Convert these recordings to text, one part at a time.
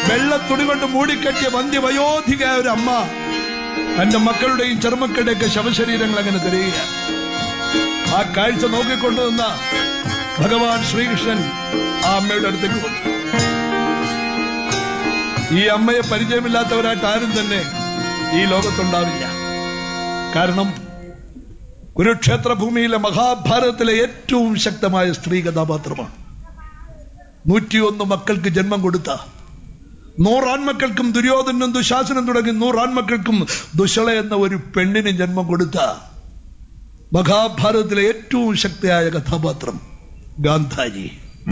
വെള്ളത്തുണി കൊണ്ട് മൂടിക്കെട്ടിയ വന്ധ്യവയോധികയായ ഒരു അമ്മ തന്റെ മക്കളുടെയും ചെറുമക്കളുടെയൊക്കെ ശവശരീരങ്ങൾ അങ്ങനെ തിരയുക ആ കാഴ്ച നോക്കിക്കൊണ്ടുവന്ന ഭഗവാൻ ശ്രീകൃഷ്ണൻ ആ അമ്മയുടെ അടുത്തേക്ക് വന്നു ഈ അമ്മയെ പരിചയമില്ലാത്തവരായിട്ട് ആരും തന്നെ ഈ ലോകത്തുണ്ടാവില്ല കാരണം കുരുക്ഷേത്ര ഭൂമിയിലെ മഹാഭാരതത്തിലെ ഏറ്റവും ശക്തമായ സ്ത്രീ കഥാപാത്രമാണ് നൂറ്റിയൊന്ന് മക്കൾക്ക് ജന്മം കൊടുത്ത നൂറാൺമക്കൾക്കും ദുര്യോധനും ദുശാസനം തുടങ്ങി നൂറാൺമക്കൾക്കും ദുശള എന്ന ഒരു പെണ്ണിന് ജന്മം കൊടുത്ത മഹാഭാരതത്തിലെ ഏറ്റവും ശക്തിയായ കഥാപാത്രം ഗാന്ധാരി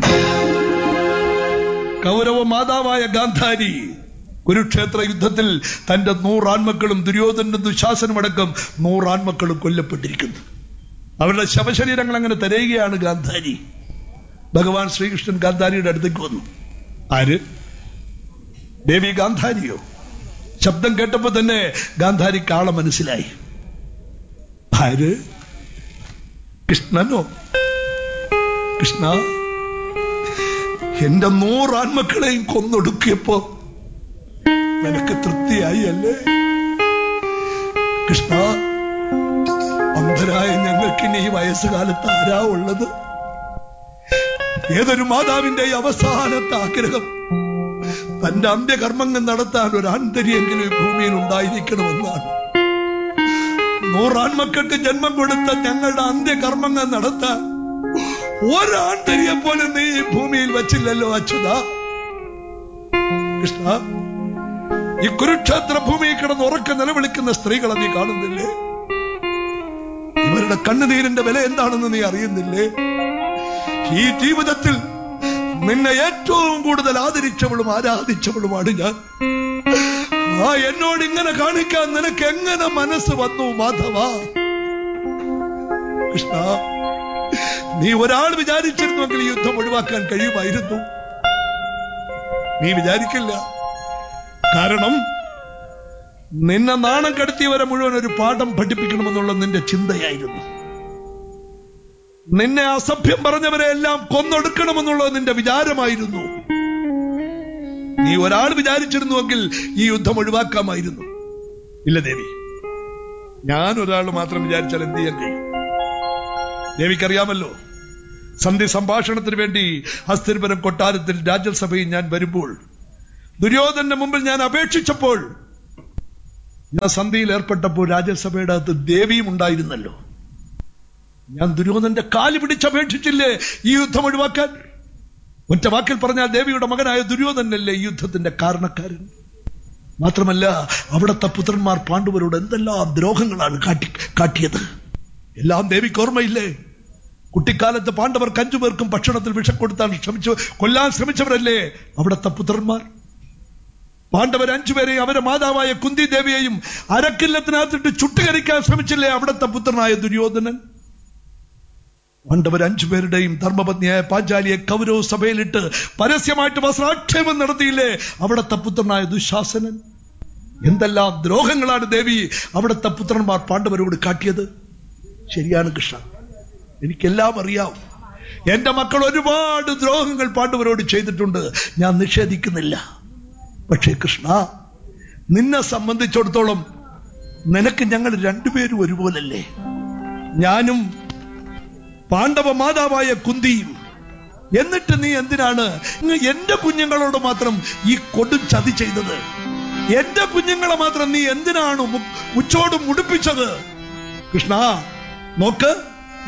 കൗരവ മാതാവായ ഗാന്ധാരി കുരുക്ഷേത്ര യുദ്ധത്തിൽ തന്റെ നൂറാൺമക്കളും ദുര്യോധനും ദുശാസനമടക്കം നൂറാൺമക്കളും കൊല്ലപ്പെട്ടിരിക്കുന്നു അവരുടെ ശവശരീരങ്ങൾ അങ്ങനെ തിരയുകയാണ് ഗാന്ധാരി ഭഗവാൻ ശ്രീകൃഷ്ണൻ ഗാന്ധാരിയുടെ അടുത്തേക്ക് വന്നു ആര് ദേവി ഗാന്ധാരിയോ ശബ്ദം കേട്ടപ്പോ തന്നെ ഗാന്ധാരിക്ക് ആളെ മനസ്സിലായി ആര് കൃഷ്ണനോ കൃഷ്ണ എന്റെ നൂറാൺമക്കളെയും കൊന്നൊടുക്കിയപ്പോ നിനക്ക് തൃപ്തിയായി അല്ലേ കൃഷ്ണ അന്ധരായ ഞങ്ങൾക്ക് ഇനി ഈ വയസ്സുകാലത്ത് ആരാ ഉള്ളത് ഏതൊരു മാതാവിന്റെ ഈ അവസാനത്തെ ആഗ്രഹം തന്റെ അന്ത്യകർമ്മങ്ങൾ നടത്താൻ ഒരു ആന്തരിയെങ്കിലും ഈ ഭൂമിയിൽ ഉണ്ടായിരിക്കണമെന്നാണ് നൂറാൺമക്കൾക്ക് ജന്മം കൊടുത്ത ഞങ്ങളുടെ അന്ത്യകർമ്മങ്ങൾ നടത്താൻ ഒരാണ്ടരിയെ പോലെ നീ ഈ ഭൂമിയിൽ വച്ചില്ലല്ലോ അച്യുത കൃഷ്ണ ഈ കുരുക്ഷേത്ര ഭൂമിയിൽ കിടന്ന് ഉറക്കെ നിലവിളിക്കുന്ന സ്ത്രീകളെ നീ കാണുന്നില്ലേ ഇവരുടെ കണ്ണുനീരിന്റെ വില എന്താണെന്ന് നീ അറിയുന്നില്ലേ ഈ ജീവിതത്തിൽ നിന്നെ ഏറ്റവും കൂടുതൽ ആദരിച്ചവളും ആരാധിച്ചവളുമാണ് ഞാൻ ആ എന്നോട് ഇങ്ങനെ കാണിക്കാൻ നിനക്ക് എങ്ങനെ മനസ്സ് വന്നു മാധവ കൃഷ്ണ നീ ഒരാൾ വിചാരിച്ചിരുന്നുവെങ്കിൽ ഈ യുദ്ധം ഒഴിവാക്കാൻ കഴിയുമായിരുന്നു നീ വിചാരിക്കില്ല കാരണം നിന്നെ നാണം കടത്തിയവരെ മുഴുവൻ ഒരു പാഠം പഠിപ്പിക്കണമെന്നുള്ള നിന്റെ ചിന്തയായിരുന്നു നിന്നെ അസഭ്യം പറഞ്ഞവരെ എല്ലാം കൊന്നൊടുക്കണമെന്നുള്ളത് നിന്റെ വിചാരമായിരുന്നു നീ ഒരാൾ വിചാരിച്ചിരുന്നുവെങ്കിൽ ഈ യുദ്ധം ഒഴിവാക്കാമായിരുന്നു ഇല്ല ദേവി ഞാൻ ഒരാൾ മാത്രം വിചാരിച്ചാൽ എന്ത് ചെയ്യാൻ കഴിയും ദേവിക്കറിയാമല്ലോ സന്ധി സംഭാഷണത്തിന് വേണ്ടി ഹസ്തിരപുരം കൊട്ടാരത്തിൽ രാജ്യസഭയിൽ ഞാൻ വരുമ്പോൾ ദുര്യോധന്റെ മുമ്പിൽ ഞാൻ അപേക്ഷിച്ചപ്പോൾ ഞാൻ സന്ധിയിൽ ഏർപ്പെട്ടപ്പോൾ രാജ്യസഭയുടെ അകത്ത് ദേവിയും ഉണ്ടായിരുന്നല്ലോ ഞാൻ ദുര്യോധന്റെ കാല് പിടിച്ചപേക്ഷിച്ചില്ലേ ഈ യുദ്ധം ഒഴിവാക്കാൻ ഒറ്റ വാക്കിൽ പറഞ്ഞാൽ ദേവിയുടെ മകനായ ദുര്യോധനല്ലേ ഈ യുദ്ധത്തിന്റെ കാരണക്കാരൻ മാത്രമല്ല അവിടുത്തെ പുത്രന്മാർ പാണ്ഡവരോട് എന്തെല്ലാം ദ്രോഹങ്ങളാണ് കാട്ടി കാട്ടിയത് എല്ലാം ദേവിക്ക് ഓർമ്മയില്ലേ കുട്ടിക്കാലത്ത് പാണ്ഡവർക്ക് അഞ്ചു പേർക്കും ഭക്ഷണത്തിൽ വിഷം കൊടുത്താൻ ശ്രമിച്ചു കൊല്ലാൻ ശ്രമിച്ചവരല്ലേ അവിടുത്തെ പുത്രന്മാർ പാണ്ഡവർ അഞ്ചുപേരെയും അവരെ മാതാവായ കുന്തി ദേവിയെയും അരക്കില്ലത്തിനകത്തിട്ട് ചുട്ടുകരിക്കാൻ ശ്രമിച്ചില്ലേ അവിടുത്തെ പുത്രനായ ദുര്യോധനൻ പാണ്ഡവർ അഞ്ചുപേരുടെയും ധർമ്മപത്നിയായ പാഞ്ചാലിയെ കൗരവ സഭയിലിട്ട് പരസ്യമായിട്ട് വസ്ത്രാക്ഷേപം നടത്തിയില്ലേ അവിടുത്തെ പുത്രനായ ദുശാസനൻ എന്തെല്ലാം ദ്രോഹങ്ങളാണ് ദേവി അവിടുത്തെ പുത്രന്മാർ പാണ്ഡവരോട് കാട്ടിയത് ശരിയാണ് കൃഷ്ണ എനിക്കെല്ലാം അറിയാം എന്റെ മക്കൾ ഒരുപാട് ദ്രോഹങ്ങൾ പാണ്ഡവരോട് ചെയ്തിട്ടുണ്ട് ഞാൻ നിഷേധിക്കുന്നില്ല പക്ഷേ കൃഷ്ണ നിന്നെ സംബന്ധിച്ചിടത്തോളം നിനക്ക് ഞങ്ങൾ രണ്ടുപേരും ഒരുപോലല്ലേ ഞാനും പാണ്ഡവ മാതാവായ കുന്തിയും എന്നിട്ട് നീ എന്തിനാണ് ഇങ്ങ് എന്റെ കുഞ്ഞുങ്ങളോട് മാത്രം ഈ കൊടും ചതി ചെയ്തത് എന്റെ കുഞ്ഞുങ്ങളെ മാത്രം നീ എന്തിനാണ് മു- ഉച്ചോട് മുടിപ്പിച്ചത് കൃഷ്ണ നോക്ക്